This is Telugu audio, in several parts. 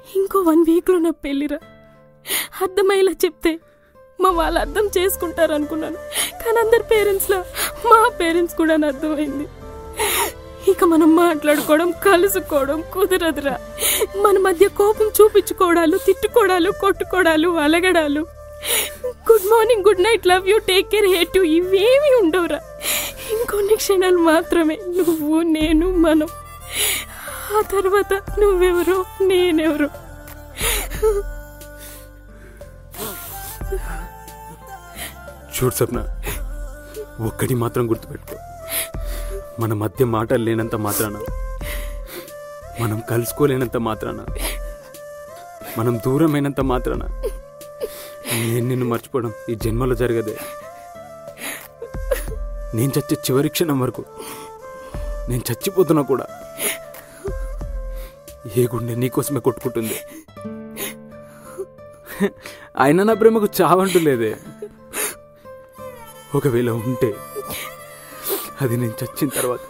ఇంకో వన్ వీక్లో నా పెళ్ళిరా అర్థమయ్యేలా చెప్తే మా వాళ్ళు అర్థం చేసుకుంటారు అనుకున్నాను కానీ అందరి పేరెంట్స్లా మా పేరెంట్స్ కూడా అని అర్థమైంది ఇక మనం మాట్లాడుకోవడం కలుసుకోవడం కుదరదురా మన మధ్య కోపం చూపించుకోవడాలు తిట్టుకోవడాలు కొట్టుకోవడాలు అలగడాలు good morning good night love you take care hate you ఇవేమీ ఉండవురా ఇంకొన్ని క్షణాలు మాత్రమే నువ్వు నేను మనం ఆ తర్వాత నువ్వెవరో నేనెవరో చూడు సప్న ఒక్కటి మాత్రం గుర్తుపెట్టుకో మన మధ్య మాటలు లేనంత మాత్రాన మనం కలుసుకోలేనంత మాత్రాన మనం దూరమైనంత మాత్రాన నేను నిన్ను మర్చిపోవడం ఈ జన్మలో జరగదే నేను చచ్చే చివరి క్షణం వరకు నేను చచ్చిపోతున్నా కూడా ఏ గుండె నీకోసమే కొట్టుకుంటుంది అయినా నా ప్రేమకు చావంటూ లేదే ఒకవేళ ఉంటే అది నేను చచ్చిన తర్వాత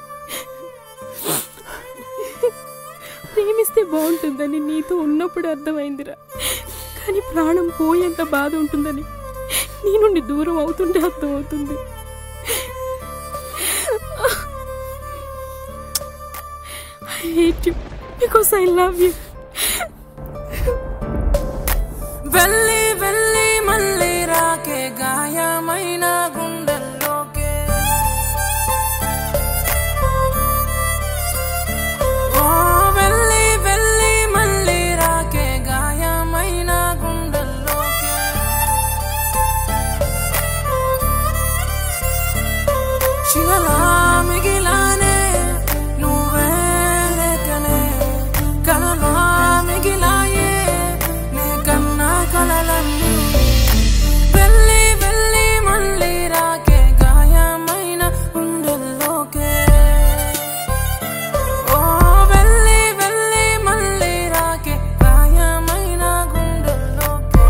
ప్రేమిస్తే బాగుంటుందని నీతో ఉన్నప్పుడు అర్థమైందిరా కానీ ప్రాణం పోయేంత బాధ ఉంటుందని నీ నుండి దూరం అవుతుంటే అర్థమవుతుంది I hate you because I love you వెళ్ళి వెళ్ళి మళ్ళీ రాకే గాయమైన గుండెల్లోకే ఓ వెళ్ళి వెళ్ళి మళ్ళీ రాకే గాయమైన గుండెల్లోకే శిలలా మిగిలానే నువ్వే లేకనే కలలా మిగిలాయే నే కన్నా కలలన్నీ వెళ్ళి వెళ్ళి మళ్ళీ రాకే గాయమైన గుండెల్లోకే ఓ వెళ్ళి వెళ్ళి మళ్ళీ రాకే గాయమైన గుండెల్లోకే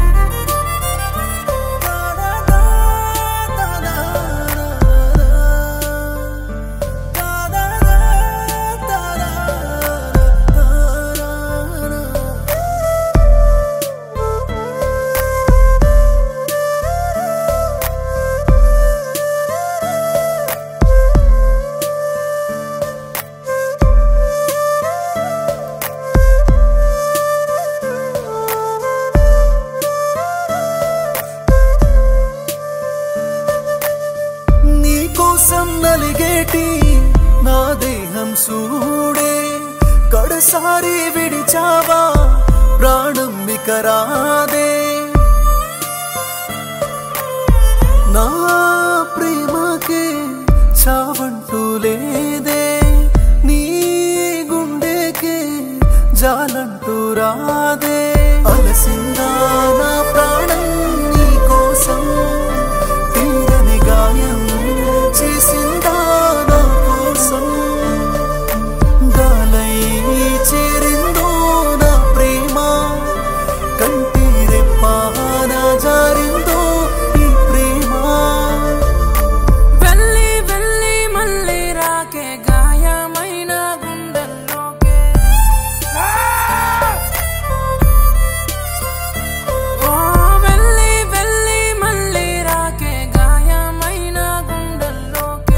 నీకోసం నలిగేటి నా దేహం సూడే కడసారి విడిచావా ప్రాణం ఇక రాదే నా ప్రేమకే చావంటూ లేదే నీ గుండెకే జాలంటూ రాదే అలసిందా నా ప్రాణం నీ కోసం తీరని గాయం చేసిందా నా కోసం గాలై చేరిందో నా ప్రేమ కంటి రెప్పాన జారిందో ఈ ప్రేమ వెళ్ళి వెళ్ళి మళ్ళీ రాకే గాయమైన గుండెల్లోకే ఓ వెళ్ళి వెళ్ళి మళ్ళీ రాకే గాయమైన గుండెల్లోకే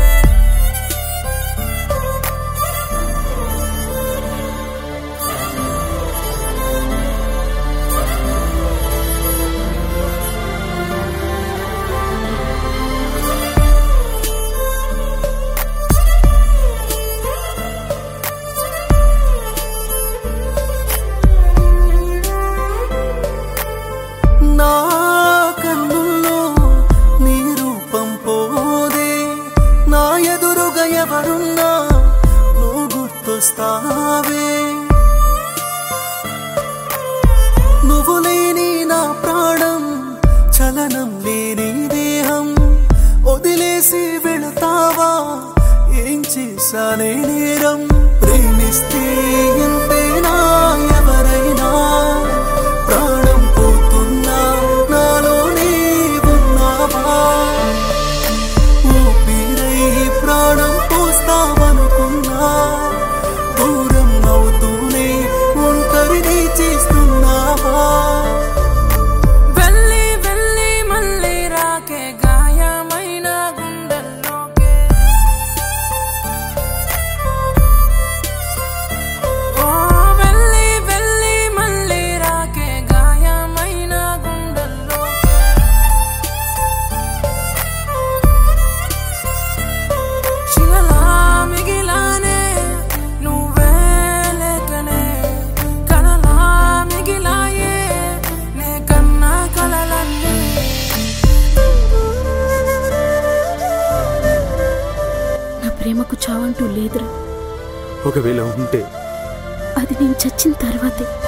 నా కన్నుల్లో నీ రూపం పోదే నా ఎదురుగా ఎవరున్నా నువ్వు గుర్తొస్తావే నువ్వు లేని నా ప్రాణం చలనం లేని దేహం వదిలేసి వెళతావా ఏం చేశానే నేరం ప్రేమిస్తే ఇంతేనా ఎవరైనా ప్రాణం పోతున్నా నాలోనే ఉన్నావా ఊపిరై ప్రాణం పోస్తావనుకున్నా దూరం అవుతూనే ఒంటరిని ఒకవేళ ఉంటే అది నేను చచ్చిన తర్వాతే